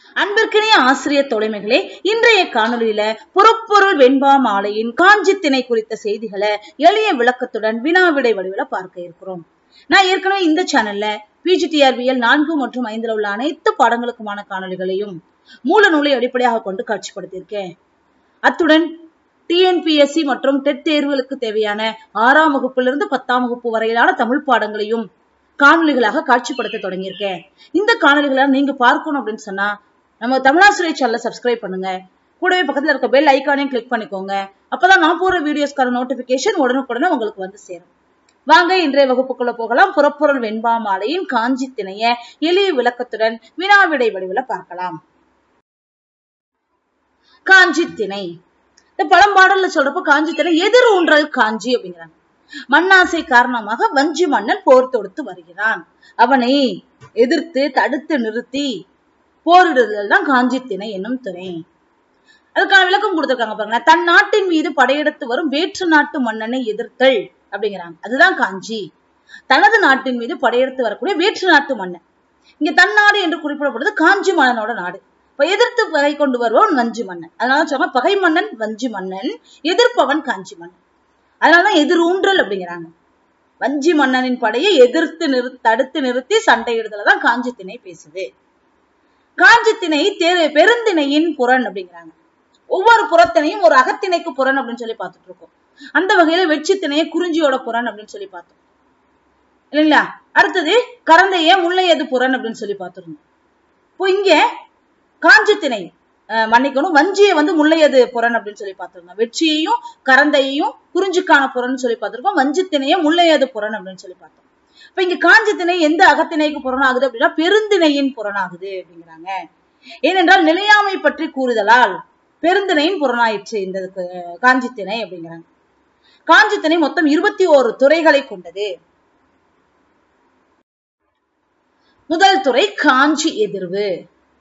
அன்பிற்கினிய ஆசிரியர் தொலைமைகளே இன்றைய காணொலியில புறப்பொருள் வெண்பா மாலையின் காஞ்சி திணை குறித்த செய்திகளை எளிய விளக்கத்துடன் வினாவிடை வடிவில பார்க்க இருக்கிறோம் நான் ஏற்கனவே இந்த சேனல்ல பிஜிடிஆர்பிஎல் நான்கு மற்றும் ஐந்துல உள்ள அனைத்து பாடங்களுக்குமான காணொலிகளையும் மூல நூலை அடிப்படையாக கொண்டு காட்சிப்படுத்தியிருக்கேன் அத்துடன் டிஎன்பிஎஸ்சி மற்றும் டெட் தேர்வுகளுக்கு தேவையான ஆறாம் வகுப்பிலிருந்து பத்தாம் வகுப்பு வரையிலான தமிழ் பாடங்களையும் காணொலிகளாக காட்சிப்படுத்த தொடங்கியிருக்கேன் இந்த காணொலிகளை நீங்க பார்க்கணும் அப்படின்னு சொன்னா நம்ம தமிழாசிரியர் சேனலை சப்ஸ்கிரைப் பண்ணுங்க கூடவே பக்கத்துல இருக்க பெல் ஐக்கானையும் கிளிக் பண்ணிக்கோங்க அப்பதான் நான் போற வீடியோஸ்க்கான நோட்டிபிகேஷன் உடனுக்குடனே உங்களுக்கு வந்து சேரும் வாங்க இன்றைய வகுப்புக்குள்ள போகலாம் புறப்பொருள் வெண்பா மாலையின் காஞ்சி திணைய எளிய விளக்கத்துடன் வினாவிடை வடிவில பார்க்கலாம் காஞ்சி திணை இந்த பழம்பாடல்ல சொல்றப்ப காஞ்சி திணை எதிர் ஊன்றல் காஞ்சி அப்படிங்கிறாங்க மண்ணாசை காரணமாக வஞ்சி மன்னன் போர் தொடுத்து வருகிறான் அவனை எதிர்த்து தடுத்து நிறுத்தி போரிடுதல் தான் காஞ்சி திணை என்னும் துணை அதுக்கான விளக்கம் கொடுத்திருக்காங்க பாருங்க தன் நாட்டின் மீது படையெடுத்து வரும் வேற்று நாட்டு மன்னனை எதிர்த்தல் அப்படிங்கிறாங்க அதுதான் காஞ்சி தனது நாட்டின் மீது படையெடுத்து வரக்கூடிய வேற்று நாட்டு மன்னன் இங்க தன்னாடு என்று குறிப்பிடப்படுறது காஞ்சி மன்னனோட நாடு இப்ப எதிர்த்து பகை கொண்டு வருபவன் வஞ்சி மன்னன் அதனால சொல்றாங்க பகை மன்னன் வஞ்சி மன்னன் எதிர்ப்பவன் காஞ்சி மன்னன் அதனாலதான் எதிர் ஊன்றல் அப்படிங்கிறாங்க வஞ்சி மன்னனின் படையை எதிர்த்து நிறு தடுத்து நிறுத்தி சண்டையிடுதல தான் காஞ்சி திணை பேசுது காஞ்சி திணை தே- பெருந்திணையின் புறன் அப்படிங்கிறாங்க ஒவ்வொரு புறத்தினையும் ஒரு அகத்திணைக்கு புறன் அப்படின்னு சொல்லி பார்த்துட்டு இருக்கோம் அந்த வகையில வெற்றி திணையை குறிஞ்சியோட புறன் அப்படின்னு சொல்லி பார்த்தோம் இல்லைங்களா அடுத்தது கரந்தைய முல்லையது புறன் அப்படின்னு சொல்லி பார்த்திருந்தோம் இப்போ இங்க காஞ்சி திணை அஹ், மன்னிக்கணும் வஞ்சியை வந்து முல்லையது புறன் அப்படின்னு சொல்லி பார்த்திருந்தோம் வெற்றியையும் கரந்தையையும் குறிஞ்சிக்கான புறன்னு சொல்லி பார்த்திருக்கோம் வஞ்சி திணையை முல்லையது புறன் அப்படின்னு சொல்லி பார்த்தோம் இப்ப இங்க காஞ்சி திணை எந்த அகத்திணைக்கு புறனாகுது அப்படின்னா பெருந்திணையின் புறனாகுது அப்படிங்கிறாங்க ஏனென்றால் நிலையாமை பற்றி கூறுதலால் பெருந்திணையின் புறனாயிற்று இந்த அஹ், காஞ்சி திணை அப்படிங்கிறாங்க காஞ்சி திணை மொத்தம் இருபத்தி ஓரு துறைகளை கொண்டது முதல் துறை காஞ்சி எதிர்வு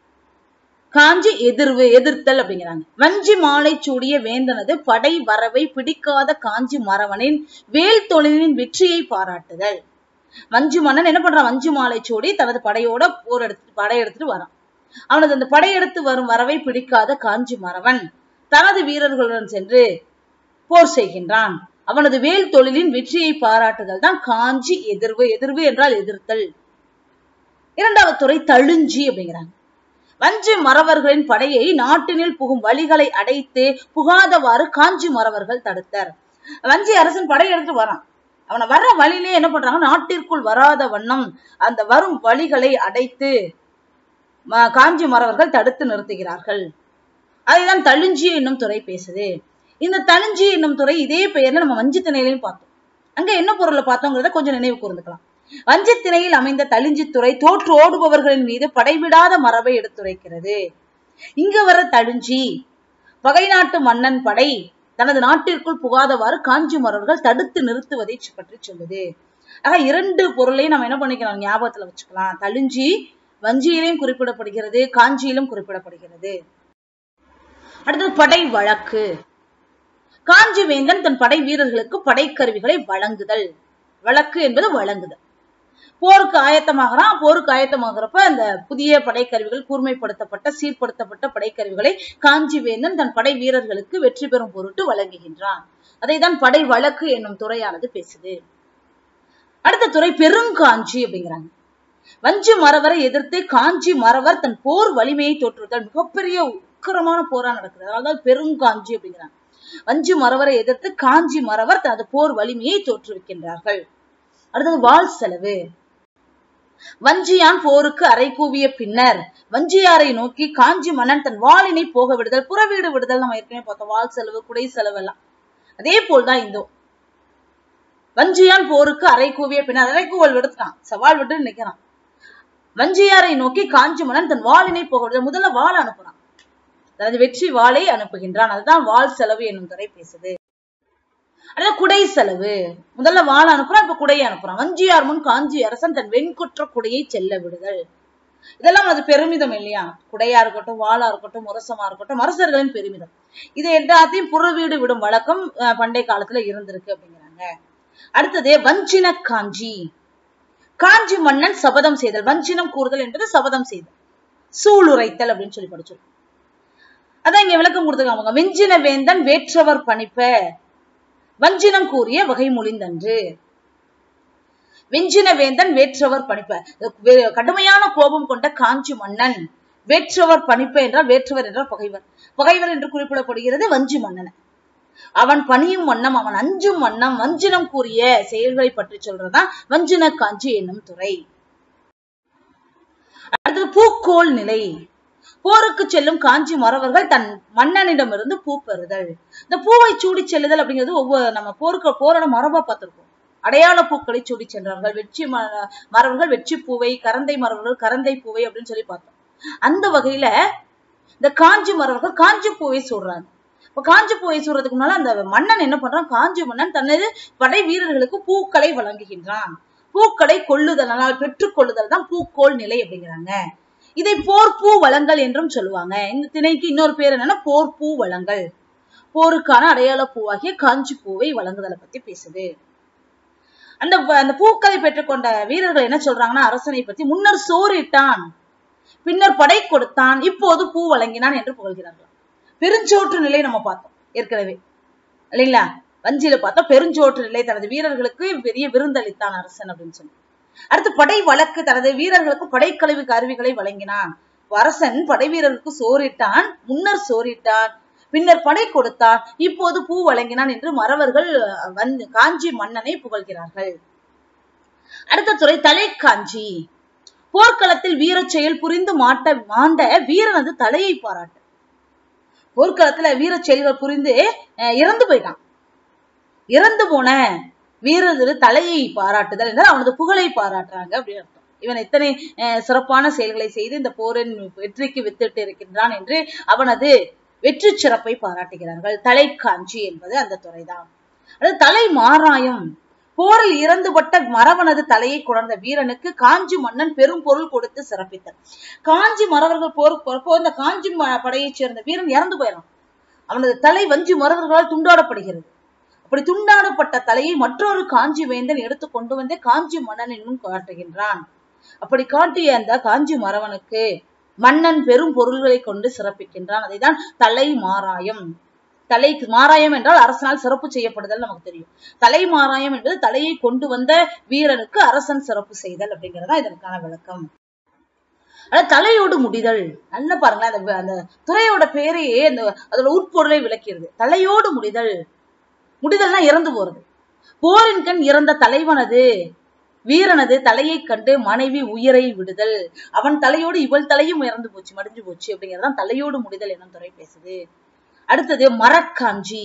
காஞ்சி எதிர்வு எதிர்த்தல் அப்படிங்கிறாங்க வஞ்சி மாலை சூடிய வேந்தனது படை வரவை பிடிக்காத காஞ்சி மறவனின் வேல் தொழிலின் வெற்றியை பாராட்டுதல் வஞ்சி மன்னன் என்ன பண்றான் வஞ்சி மாலை சூடி தனது படையோட போர் எடுத்து படை எடுத்துட்டு வரான் அவனது அந்த படையெடுத்து வரும் வரவை பிடிக்காத காஞ்சி மறவன் தனது வீரர்களுடன் சென்று போர் செய்கின்றான் அவனது வேல் தொழிலின் வெற்றியை பாராட்டுதல் தான் காஞ்சி எதிர்வு எதிர்வு என்றால் எதிர்த்தல் இரண்டாவது துறை தழுஞ்சி அப்படிங்கிறாங்க வஞ்சி மறவர்களின் படையை நாட்டினில் புகும் வழிகளை அடைத்து புகாதவாறு காஞ்சி மறவர்கள் தடுத்தர் வஞ்சி அரசன் படை எடுத்துட்டு வரான் அவனை வர்ற வழியிலே என்ன பண்றாங்க நாட்டிற்குள் வராத வண்ணம் அந்த வரும் வழிகளை அடைத்து ம- காஞ்சி மறவர்கள் தடுத்து நிறுத்துகிறார்கள் அதைதான் தழுஞ்சி என்னும் துறை பேசுது இந்த தழுஞ்சி என்னும் துறை இதே பெயர்ல நம்ம வஞ்சி திணையிலையும் பார்த்தோம் அங்க என்ன பொருளை பார்த்தோங்கிறத கொஞ்சம் நினைவு கூர்ந்துக்கலாம் வஞ்சி திணையில் அமைந்த தளிஞ்சி துறை தோற்று ஓடுபவர்களின் மீது படைவிடாத மரபை எடுத்துரைக்கிறது இங்க வர தழுஞ்சி பகை நாட்டு மன்னன் படை தனது நாட்டிற்குள் புகாதவாறு காஞ்சி மரவர்கள் தடுத்து நிறுத்துவதை பற்றி சொல்லுது ஆக இரண்டு பொருளையும் நம்ம என்ன பண்ணிக்கலாம் ஞாபகத்துல வச்சுக்கலாம் தழுஞ்சி வஞ்சியிலும் குறிப்பிடப்படுகிறது காஞ்சியிலும் குறிப்பிடப்படுகிறது அடுத்தது படை வழக்கு காஞ்சி வேந்தன் தன் படை வீரர்களுக்கு படைக்கருவிகளை வழங்குதல் வழக்கு என்பது வழங்குதல் போருக்கு ஆயத்தமாகறான் போருக்கு ஆயத்தமாகறப்ப அந்த புதிய படைக்கருவிகள் கூர்மைப்படுத்தப்பட்ட சீர்படுத்தப்பட்ட படைக்கருவிகளை காஞ்சி வேந்தன் தன் படை வீரர்களுக்கு வெற்றி பெறும் பொருட்டு வழங்குகின்றான் அதைதான் படை வழக்கு என்னும் துறையானது பேசுது அடுத்த துறை பெருங்காஞ்சி அப்படிங்கிறாங்க வஞ்சி மறவரை எதிர்த்து காஞ்சி மறவர் தன் போர் வலிமையை தோற்றுவித்தால் மிகப்பெரிய உக்கிரமான போரா நடக்குது அதாவது பெருங்காஞ்சி அப்படிங்கிறாங்க வஞ்சி மறவரை எதிர்த்து காஞ்சி மறவர் தனது போர் வலிமையை தோற்றுவிக்கின்றார்கள் அடுத்தது வாள் செலவு வஞ்சியான் போருக்கு அறை கூவிய பின்னர் வஞ்சியாரை நோக்கி காஞ்சி மன்னன் தன் வாளினை போக விடுதல் புறவீடு விடுதல் நம்ம ஏற்கனவே பார்த்தோம் வாள் செலவு குடை செலவு எல்லாம் அதே போல்தான் இந்தும் வஞ்சியான் போருக்கு அறை கூவிய பின்னர் அரைக்கூவல் விடுத்தான் சவால் விட்டு நிக்கிறான் வஞ்சியாரை நோக்கி காஞ்சி மன்னன் தன் வாளினை போக விடுதல் முதல்ல வாள் அனுப்புறான் அதாவது வெற்றி வாளை அனுப்புகின்றான் அதுதான் வாள் செலவு என்னும் துறை பேசுது அடுத்து குடை செலவு முதல்ல வாள் அனுப்புறான் இப்ப குடையை அனுப்புறான் வஞ்சியார் முன் காஞ்சி அரசன் தன் வெண்குற்ற குடையை செல்ல விடுதல் இதெல்லாம் அது பெருமிதம் இல்லையா குடையா இருக்கட்டும் வாளா இருக்கட்டும் முரசமா இருக்கட்டும் அரசர்களின் பெருமிதம் இது எல்லாத்தையும் புறவீடு விடும் வழக்கம் அஹ், பண்டைய காலத்துல இருந்திருக்கு அப்படிங்கிறாங்க அடுத்தது வஞ்சின காஞ்சி காஞ்சி மன்னன் சபதம் செய்தல் வஞ்சினம் கூறுதல் என்பது சபதம் செய்தல் சூளுரைத்தல் அப்படின்னு சொல்லி படிச்சிருக்கோம் அதான் இங்க விளக்கம் கொடுத்துருக்காங்க வெஞ்சின வேந்தன் வேற்றவர் பணிப்ப வஞ்சினம் கூறிய வகை மொழிந்தன்று வெஞ்சின வேந்தன் வேற்றவர் பணிப்ப வே- கடுமையான கோபம் கொண்ட காஞ்சி மன்னன் வேற்றவர் பணிப்ப என்றால் வேற்றவர் என்றால் பகைவர் பகைவர் என்று குறிப்பிடப்படுகிறது வஞ்சி மன்னன் அவன் பணியும் வண்ணம் அவன் அஞ்சும் வண்ணம் வஞ்சினம் கூறிய செயல்களை பற்றி சொல்றதுதான் வஞ்சின காஞ்சி என்னும் துறை அடுத்தது பூக்கோள் நிலை போருக்கு செல்லும் காஞ்சி மறவர்கள் தன் மன்னனிடமிருந்து பூ பெறுதல் இந்த பூவை சூடி செல்லுதல் அப்படிங்கிறது ஒவ்வொரு நம்ம போருக்கு போரோட மரபா பார்த்திருக்கோம் அடையாள பூக்களை சூடி சென்றார்கள் வெற்றி ம- மறவர்கள் வெற்றி பூவை கரந்தை மறவர்கள் கரந்தை பூவை அப்படின்னு சொல்லி பார்த்தோம் அந்த வகையில இந்த காஞ்சி மறவர்கள் காஞ்சி பூவை சூடுறாங்க இப்ப காஞ்சி பூவை சூடுறதுக்கு முன்னால அந்த மன்னன் என்ன பண்றான் காஞ்சி மன்னன் தனது படை வீரர்களுக்கு பூக்களை வழங்குகின்றான் பூக்களை கொள்ளுதலால் பெற்றுக் கொள்ளுதல் தான் பூக்கோள் நிலை அப்படிங்கிறாங்க இதை போர்ப்பூ வளங்கள் என்றும் சொல்லுவாங்க இந்த திணைக்கு இன்னொரு பேர் என்னன்னா போர்ப்பூ வளங்கள் போருக்கான அடையாள பூவாகிய காஞ்சி பூவை வழங்குதலை பத்தி பேசுது அந்த வ- அந்த பூக்களை பெற்றுக்கொண்ட வீரர்கள் என்ன சொல்றாங்கன்னா அரசனை பத்தி முன்னர் சோறிட்டான் பின்னர் படை கொடுத்தான் இப்போது பூ வழங்கினான் என்று புகழ்கிறார்கள் பெருஞ்சோற்று நிலை நம்ம பார்த்தோம் ஏற்கனவே இல்லைங்களா வஞ்சியில பார்த்தா பெருஞ்சோற்று நிலை தனது வீரர்களுக்கு பெரிய விருந்தளித்தான் அரசன் அப்படின்னு சொல்லி அடுத்து படை வழக்கு தனது வீரர்களுக்கு படைக்கழிவு கருவிகளை வழங்கினான் அரசன் படை வீரர்களுக்கு சோறிட்டான் முன்னர் சோறிட்டான் பின்னர் படை கொடுத்தான் இப்போது பூ வழங்கினான் என்று மறவர்கள் அஹ், வந்து காஞ்சி மன்னனை புகழ்கிறார்கள் அடுத்த துறை தலைக்காஞ்சி போர்க்களத்தில் வீரச் செயல் புரிந்து மாட்ட மாண்ட வீரனது தலையை பாராட்டு போர்க்களத்துல வீரச் செயல்கள் புரிந்து அஹ், இறந்து போயிட்டான் இறந்து போன வீரனது தலையை பாராட்டுதல் என்றால் அவனது புகழை பாராட்டுறாங்க அப்படின்னு அர்த்தம் இவன் எத்தனை அஹ், சிறப்பான செயல்களை செய்து இந்த போரின் வெற்றிக்கு வித்திட்டு இருக்கின்றான் என்று அவனது வெற்றி சிறப்பை பாராட்டுகிறார்கள் தலைக்காஞ்சி என்பது அந்த துறைதான் அடுத்து தலை மாராயம் போரில் இறந்துபட்ட மறவனது தலையை குழந்த வீரனுக்கு காஞ்சி மன்னன் பெரும் பொருள் கொடுத்து சிறப்பித்தார் காஞ்சி மறவர்கள் போருக்கு போறப்போ இந்த காஞ்சி ம- படையைச் சேர்ந்த வீரன் இறந்து போயிடும் அவனது தலை வஞ்சி மறவர்களால் துண்டாடப்படுகிறது அப்படி துண்டாடப்பட்ட தலையை மற்றொரு காஞ்சி வேந்தன் எடுத்து கொண்டு வந்து காஞ்சி மன்னன் என்னும் காட்டுகின்றான் அப்படி காட்டிய அந்த காஞ்சி மறவனுக்கு மன்னன் பெரும் பொருள்களை கொண்டு சிறப்பிக்கின்றான் அதைதான் தலை மாராயம் தலை மாராயம் என்றால் அரசனால் சிறப்பு செய்யப்படுதல் நமக்கு தெரியும் தலை மாராயம் என்பது தலையை கொண்டு வந்த வீரனுக்கு அரசன் சிறப்பு செய்தல் அப்படிங்கறதா இதற்கான விளக்கம் அதாவது தலையோடு முடிதல் நல்லா பாருங்களேன் அந்த அந்த துறையோட பேரையே அந்த அதோட உட்பொருளை விளக்கிறது தலையோடு முடிதல் முடிதல்னா இறந்து போறது போரின் கண் இறந்த தலைவனது வீரனது தலையை கண்டு மனைவி உயிரை விடுதல் அவன் தலையோடு இவள் தலையும் இறந்து போச்சு மடிஞ்சு போச்சு அப்படிங்கறதான் தலையோடு முடிதல் என்னும் துறை பேசுது அடுத்தது மரக்காஞ்சி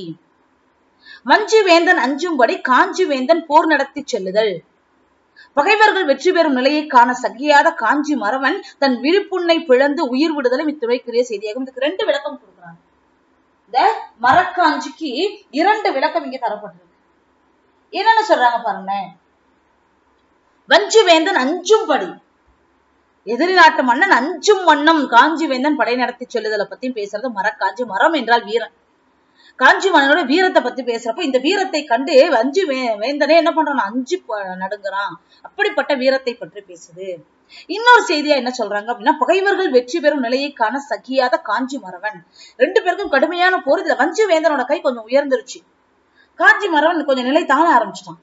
வஞ்சி வேந்தன் அஞ்சும்படி காஞ்சி வேந்தன் போர் நடத்தி செல்லுதல் பகைவர்கள் வெற்றி பெறும் நிலையை காண சகியாத காஞ்சி மறவன் தன் விழிப்புண்ணை பிளந்து உயிர் விடுதலும் இத்துறைக்குரிய செய்தியாகும் இதுக்கு ரெண்டு விளக்கம் கொடுக்குறாங்க இந்த மரக்காஞ்சிக்கு இரண்டு விளக்கம் இங்க தரப்பட்டிருக்கு என்னென்ன சொல்றாங்க பாருங்களேன் வஞ்சி வேந்தன் அஞ்சும்படி எதிரி நாட்டு மன்னன் அஞ்சும் வண்ணம் காஞ்சி வேந்தன் படை நடத்தி செல்லுதலை பத்தி பேசுறது மரக்காஞ்சி மரம் என்றால் வீரன் காஞ்சி மன்னனோட வீரத்தை பத்தி பேசுறப்போ இந்த வீரத்தை கண்டு வஞ்சி வே வேந்தனே என்ன பண்றான் அஞ்சு ப- நடுங்குறான் அப்படிப்பட்ட வீரத்தை பற்றி பேசுது இன்னொரு செய்தியா என்ன சொல்றாங்க அப்படின்னா பகைவர்கள் வெற்றி பெறும் நிலையை காண சகியாத காஞ்சி மறவன் ரெண்டு பேருக்கும் கடுமையான போர் இதுல வஞ்சி வேந்தனோட கை கொஞ்சம் உயர்ந்துருச்சு காஞ்சி மறவன் கொஞ்சம் நிலை தாழ ஆரம்பிச்சிட்டான்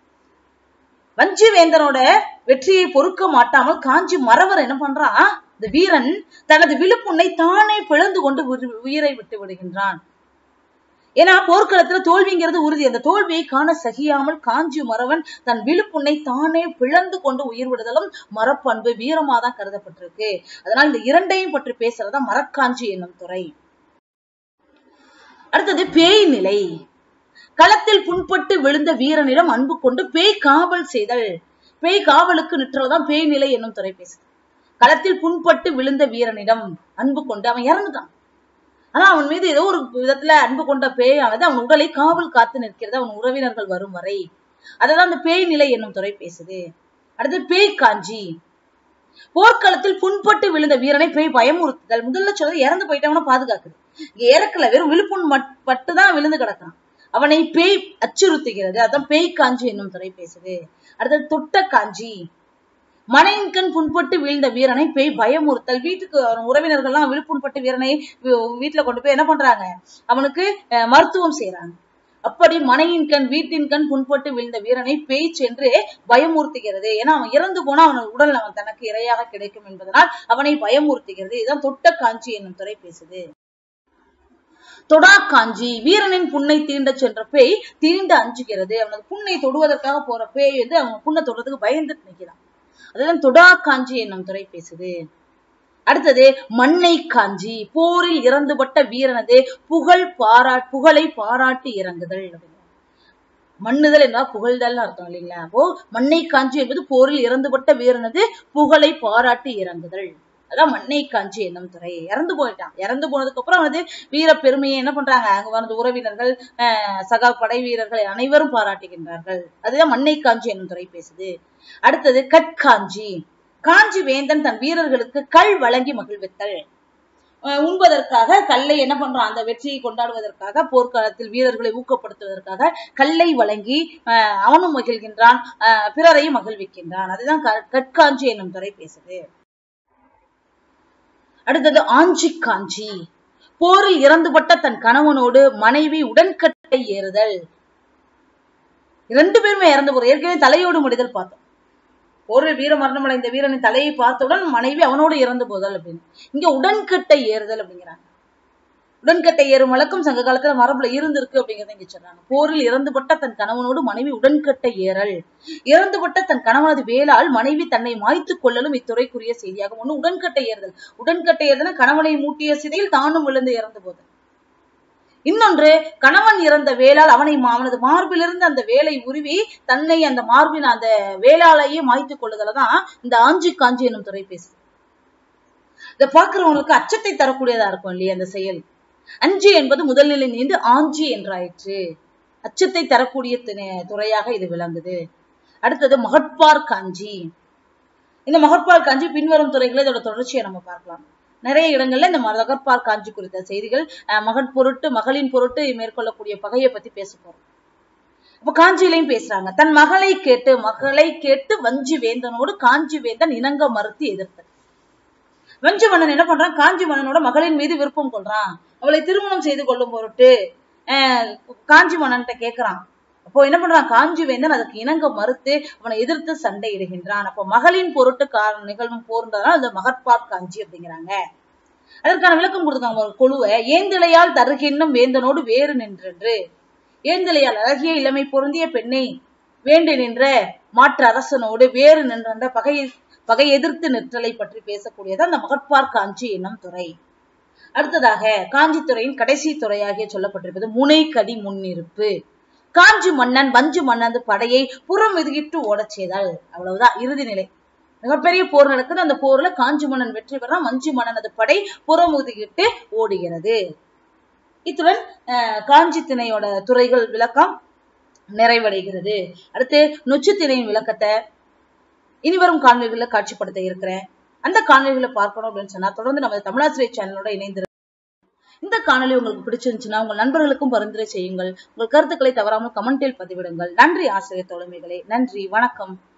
வஞ்சி வேந்தனோட வெற்றியை பொறுக்க மாட்டாமல் காஞ்சி மறவர் என்ன பண்றான் இந்த வீரன் தனது விழுப்புண்ணை தானே பிளந்து கொண்டு உயிர்- உயிரை விட்டு விடுகின்றான் ஏன்னா போர்க்களத்துல தோல்விங்கிறது உறுதி அந்த தோல்வியை காண சகியாமல் காஞ்சி மறவன் தன் விழுப்புண்ணை தானே பிளந்து கொண்டு உயிர் விடுதலும் மரப்பண்பு வீரமாதான் கருதப்பட்டிருக்கு அதனால் இந்த இரண்டையும் பற்றி பேசுறதா மரக்காஞ்சி என்னும் துறை அடுத்தது பேய் நிலை களத்தில் புண்பட்டு விழுந்த வீரனிடம் அன்பு கொண்டு பேய் காவல் செய்தல் பேய் காவலுக்கு நிற்றதான் பேய் நிலை என்னும் துறை பேசுது களத்தில் புண்பட்டு விழுந்த வீரனிடம் அன்பு கொண்டு அவன் இறந்துட்டான் ஆனா அவன் மீது ஏதோ ஒரு விதத்துல அன்பு கொண்ட பேயானது அவன் உடலை காவல் காத்து நிற்கிறது அவன் உறவினர்கள் வரும் வரை அததான் அந்த பேய் நிலை என்னும் துறை பேசுது அடுத்து பேய் காஞ்சி போர்க்களத்தில் புண்பட்டு விழுந்த வீரனை பேய் பயமுறுத்துதல் முதல்ல சொல்றது இறந்து போயிட்டவன பாதுகாக்குது இங்க இறக்கல வெறும் விழுப்புண் மட்- பட்டுதான் விழுந்து கிடக்கான் அவனை பேய் அச்சுறுத்துகிறது அதான் பேய் காஞ்சி என்னும் துறை பேசுது அடுத்தது தொட்ட காஞ்சி மனையின்கண் புண்பட்டு வீழ்ந்த வீரனை பேய் பயமுறுத்தல் வீட்டுக்கு அவன் உறவினர்கள்லாம் விழுப்புண்பட்டு வீரனை வீ- வீட்டுல கொண்டு போய் என்ன பண்றாங்க அவனுக்கு அஹ், மருத்துவம் செய்யறாங்க அப்படி மனையின் கண் வீட்டின் கண் புண்பட்டு வீழ்ந்த வீரனை பேய் சென்று பயமுறுத்துகிறது ஏன்னா அவன் இறந்து போனா அவன் உடல் அவன் தனக்கு இரையாக கிடைக்கும் என்பதனால் அவனை பயமுறுத்துகிறது இதுதான் தொட்ட காஞ்சி என்னும் துறை பேசுது தொடா காஞ்சி வீரனின் புண்ணை தீண்ட சென்ற பேய் தீண்ட அஞ்சுகிறது அவனது புண்ணை தொடுவதற்காக போற பேய் வந்து அவன் புண்ணை தொடுறதுக்கு பயந்துட்டு நிக்கிறான் அதுதான் தொடா காஞ்சி என்னும் துறை பேசுது அடுத்தது மண்ணை காஞ்சி போரில் இறந்துபட்ட வீரனது புகழ் பாரா புகழை பாராட்டி இறங்குதல் அப்படிங்கிறாங்க. மண்ணுதல் என்றால் புகழ்தல் அர்த்தம் இல்லைங்களா அப்போ மண்ணை காஞ்சி என்பது போரில் இறந்துபட்ட வீரனது புகழை பாராட்டி இறங்குதல் அதான் மண்ணை காஞ்சி என்னும் துறை இறந்து போயிட்டான் இறந்து போனதுக்கு அப்புறம் அவனது வீர பெருமையை என்ன பண்றாங்க அங்க வந்து உறவினர்கள் அஹ், சகா படை வீரர்கள் அனைவரும் பாராட்டுகின்றார்கள் அதுதான் மண்ணை காஞ்சி என்னும் துறை பேசுது அடுத்தது கட்காஞ்சி காஞ்சி வேந்தன் தன் வீரர்களுக்கு கல் வழங்கி மகிழ்வித்தல் அஹ் உண்பதற்காக கல்லை என்ன பண்றான் அந்த வெற்றியை கொண்டாடுவதற்காக போர்க்காலத்தில் வீரர்களை ஊக்கப்படுத்துவதற்காக கல்லை வழங்கி அஹ் அவனும் மகிழ்கின்றான் அஹ் பிறரையும் மகிழ்விக்கின்றான் அதுதான் க- கட்காஞ்சி என்னும் துறை பேசுது அடுத்தது ஆஞ்சி காஞ்சி போரில் இறந்துபட்ட தன் கணவனோடு மனைவி உடன்கட்டை ஏறுதல் ரெண்டு பேருமே இறந்து போற ஏற்கனவே தலையோடு முடிதல் பார்த்தோம் ஒரு வீர மரணமடைந்த வீரனின் தலையை பார்த்தவுடன் மனைவி அவனோடு இறந்து போதல் அப்படின்னு இங்க உடன்கட்டை ஏறுதல் அப்படிங்கிறாங்க உடன்கட்டை ஏறும் வழக்கம் சங்க காலத்துல மரபுல இருந்திருக்கு அப்படிங்கறத இங்க சொல்றாங்க போரில் இறந்துபட்ட தன் கணவனோடு மனைவி உடன்கட்டை ஏறல் இறந்துபட்ட தன் கணவனது வேளால் மனைவி தன்னை மாய்த்துக் கொள்ளலும் இத்துறைக்குரிய செய்தியாகும் ஒண்ணு உடன்கட்டை ஏறுதல் உடன்கட்டை ஏறுதல்னா கணவனை மூட்டிய சிதையில் தானும் விழுந்து இறந்து போதல் இன்னொன்று கணவன் இறந்த வேளால் அவனை மா- அவனது மார்பிலிருந்து அந்த வேலை உருவி தன்னை அந்த மார்பின் அந்த வேளாலையே மாய்த்துக் கொள்ளுதலதான் இந்த ஆஞ்சி காஞ்சி என்னும் துறை பேசுது இதை பார்க்கிறவங்களுக்கு அச்சத்தை தரக்கூடியதா இருக்கும் இல்லையா அந்த செயல் அஞ்சு என்பது முதல்நிலை நீண்டு ஆஞ்சி என்றாயிற்று அச்சத்தை தரக்கூடிய திணை- துறையாக இது விளங்குது அடுத்தது மகட்பார் காஞ்சி இந்த மகட்பார் காஞ்சி பின்வரும் துறைகளை இதோட தொடர்ச்சியை நம்ம பார்க்கலாம் நிறைய இடங்கள்ல இந்த மகட்பார் காஞ்சி குறித்த செய்திகள் அஹ், மகட் பொருட்டு மகளின் பொருட்டு மேற்கொள்ளக்கூடிய பகையை பத்தி பேச போறோம் அப்ப காஞ்சியிலையும் பேசுறாங்க தன் மகளை கேட்டு மகளை கேட்டு வஞ்சி வேந்தனோடு காஞ்சி வேந்தன் இணங்க மறுத்து எதிர்த்தல் வஞ்சி மன்னன் என்ன பண்றான் காஞ்சி மன்னனோட மகளின் மீது விருப்பம் கொள்றான் அவளை திருமணம் செய்து கொள்ளும் பொருட்டு அஹ், காஞ்சி மன்னன்ட்ட கேக்குறான் அப்போ என்ன பண்றான் காஞ்சி வேந்தன் அதற்கு இணங்க மறுத்து அவனை எதிர்த்து சண்டையிடுகின்றான் அப்போ மகளின் பொருட்டு கா- நிகழும் போர்ந்ததான் அந்த மகட்பார் காஞ்சி அப்படிங்கிறாங்க அதற்கான விளக்கம் கொடுத்தாங்க ஒரு கொழுவை ஏந்திழையால் தருகின்னும் வேந்தனோடு வேறு நின்றென்று ஏந்திழையால் அழகிய இளமை பொருந்திய பெண்ணை வேண்டி நின்ற மாற்று அரசனோடு வேறு நின்ற பகை பகை எதிர்த்து நிற்றலை பற்றி பேசக்கூடியது அந்த மகட்பார் காஞ்சி என்னும் துறை அடுத்ததாக காஞ்சி துறையின் கடைசி துறையாகிய சொல்லப்பட்டிருப்பது முனைக்கடி முன்னிருப்பு காஞ்சி மன்னன் வஞ்சு மன்னன் படையை புறம் எதுகிட்டு ஓடச் செய்தால் அவ்வளவுதான் இறுதி நிலை மிகப்பெரிய போர் நடக்குது அந்த போர்ல காஞ்சி மன்னன் வெற்றி பெறான் வஞ்சி மன்னனது படை புறம் ஒதுக்கிட்டு ஓடுகிறது இத்துடன் அஹ், காஞ்சி திணையோட துறைகள் விளக்கம் நிறைவடைகிறது அடுத்து நொச்சு திணையின் விளக்கத்தை இனிவரும் காணொலிகளை காட்சிப்படுத்த இருக்கிறேன் அந்த காணொலிகளை பார்க்கணும் அப்படின்னு சொன்னா தொடர்ந்து நம்ம தமிழாசிரியர் சேனலோட இணைந்து இந்த காணொளி உங்களுக்கு பிடிச்சிருந்துச்சுன்னா உங்கள் நண்பர்களுக்கும் பரிந்துரை செய்யுங்கள் உங்கள் கருத்துக்களை தவறாமல் கமெண்டில் பதிவிடுங்கள் நன்றி ஆசிரியர் தோழமைகளே நன்றி வணக்கம்